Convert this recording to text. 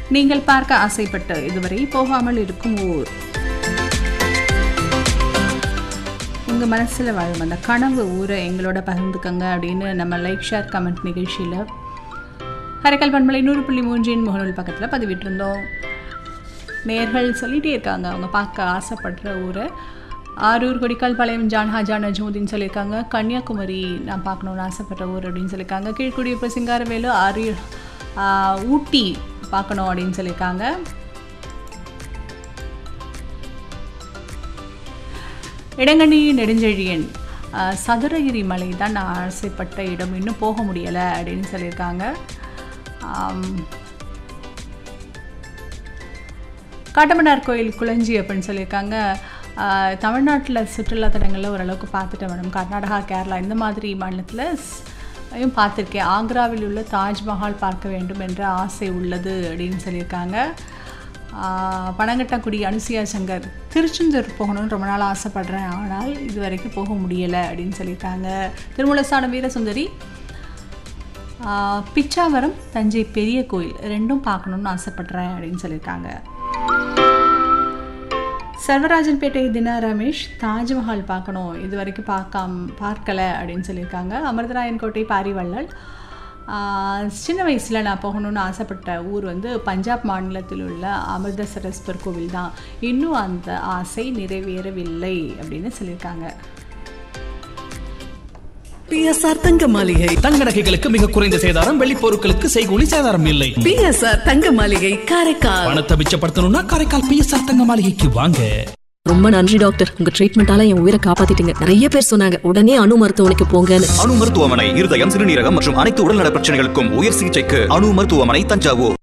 நீங்கள் பார்க்க ஆசைப்பட்டு இதுவரை போகாமல் இருக்கும் ஊர் உங்கள் மனசில் வாழும் அந்த கனவு ஊரை எங்களோட பகிர்ந்துக்கங்க அப்படின்னு நம்ம லைக் ஷேர் கமெண்ட் நிகழ்ச்சியில் கரைக்கல் பண்பலை நூறு புள்ளி மூன்றின் முகநூல் பக்கத்தில் பதிவிட்டிருந்தோம் நேர்கள் சொல்லிகிட்டே இருக்காங்க அவங்க பார்க்க ஆசைப்படுற ஊரை ஆரூர் கொடிக்கால் பாளையம் ஜான் ஹாஜா நஜ்முதீன் சொல்லியிருக்காங்க கன்னியாகுமரி நான் பார்க்கணுன்னு ஆசைப்படுற ஊர் அப்படின்னு சொல்லியிருக்காங்க கீழ்குடியிருப்பு சிங்காரவேலு ஆரூர் ஆ, ஊட்டி பார்க்கணும் அப்படின்னு சொல்லியிருக்காங்க இடங்கனி நெடுஞ்செழியன் ஆ, சதுரகிரி மலை தான் நான் ஆசைப்பட்ட இடம் இன்னும் போக முடியலை அப்படின்னு சொல்லியிருக்காங்க ஆம், காட்டமன்னார் கோயில் குளஞ்சி அப்படின்னு சொல்லியிருக்காங்க ஆஹ் தமிழ்நாட்டில் சுற்றுலா தலங்களில் ஓரளவுக்கு பார்த்துட்டேன் மேடம் கர்நாடகா கேரளா இந்த மாதிரி மாநிலத்தில் ஸ்- யும் பார்த்துருக்கேன் ஆக்ராவில் உள்ள தாஜ்மஹால் பார்க்க வேண்டும் என்ற ஆசை உள்ளது அப்படின்னு சொல்லியிருக்காங்க ஆஹ் பனங்கட்டாக்குடி அனுசியா சங்கர் திருச்செந்தூர் போகணும்னு ரொம்ப நாள் ஆசைப்படுறேன் ஆனால் இது வரைக்கும் போக முடியலை அப்படின்னு சொல்லியிருக்காங்க திருமூலஸ்தான வீரசுந்தரி ஆஹ் பிச்சாவரம் தஞ்சை பெரிய கோயில் ரெண்டும் பார்க்கணுன்னு ஆசைப்படுறேன் அப்படின்னு சொல்லியிருக்காங்க சர்வராஜன்பேட்டை தினா ரமேஷ் தாஜ்மஹால் பார்க்கணும் இது வரைக்கும் பார்க்காம பார்க்கல அப்படின்னு சொல்லியிருக்காங்க அமிர்தராயன் கோட்டை பாரிவள்ளல் ஆஹ் சின்ன வயசில் நான் போகணும்னு ஆசைப்பட்ட ஊர் வந்து பஞ்சாப் மாநிலத்தில் உள்ள அமிர்தசரஸ்வர் கோவில் தான் இன்னும் அந்த ஆசை நிறைவேறவில்லை அப்படின்னு சொல்லியிருக்காங்க பிஎஸ்ஆர் தங்க மாளிகை தங்க நகைகளுக்கு மிக குறைந்த சேதாரம் வெள்ளி பொருட்களுக்கு செய்கூலி சேதாரம் இல்லை பிஎஸ்ஆர் தங்க மாளிகை காரைக்கால் பணத்தை மிச்சப்படுத்தணும்னா காரைக்கால் பிஎஸ்ஆர் தங்க மாளிகைக்கு வாங்க ரொம்ப நன்றி டாக்டர் உங்க ட்ரீட்மெண்டால என் உயிரை காப்பாத்திட்டீங்க நிறைய பேர் சொன்னாங்க உடனே அணு மருத்துவமனைக்கு போங்கன்னு அணு மருத்துவமனை இருதயம் சிறுநீரகம் மற்றும் அனைத்து உடல்நல பிரச்சனைகளுக்கும் உயர் சிகிச்சைக்கு அணு மருத்துவமனை தஞ்சாவூர்